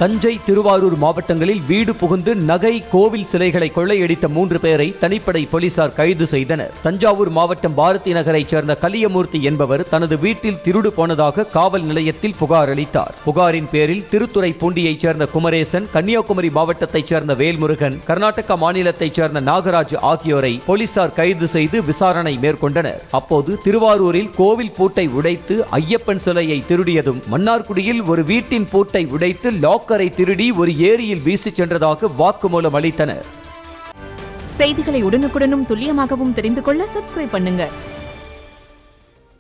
தஞ்சை திருவாரூர் மாவட்டங்களில் வீடு புகுந்து நகை கோவில் சிலைகளை கொள்ளையடித்த மூன்று பேரை தனிப்படை போலீசார் கைது செய்தனர் தஞ்சாவூர் மாவட்டம் பாரதி நகரைச் சேர்ந்த கலியமூர்த்தி என்பவர் தனது வீட்டில் திருடு போனதாக காவல் நிலையத்தில் புகார் அளித்தார் புகாரின் பேரில் திருத்துறைப்பூண்டியைச் சேர்ந்த குமரேசன் கன்னியாகுமரி மாவட்டத்தைச் சேர்ந்த வேல்முருகன் கர்நாடக மாநிலத்தைச் சேர்ந்த நாகராஜ் ஆகியோரை போலீசார் கைது செய்து விசாரணை மேற்கொண்டனர் அப்போது திருவாரூரில் கோவில் பூட்டை உடைத்து ஐயப்பன் சிலையை திருடியதும் மன்னார்குடியில் ஒரு வீட்டின் பூட்டை உடைத்து லாக்கரை திருடி ஒரு ஏரியில் வீசிச் சென்றதாக வாக்குமூலம் அளித்தனர் செய்திகளை உடனுக்குடனும் துல்லியமாகவும் தெரிந்து கொள்ள சப்ஸ்கிரைப் பண்ணுங்க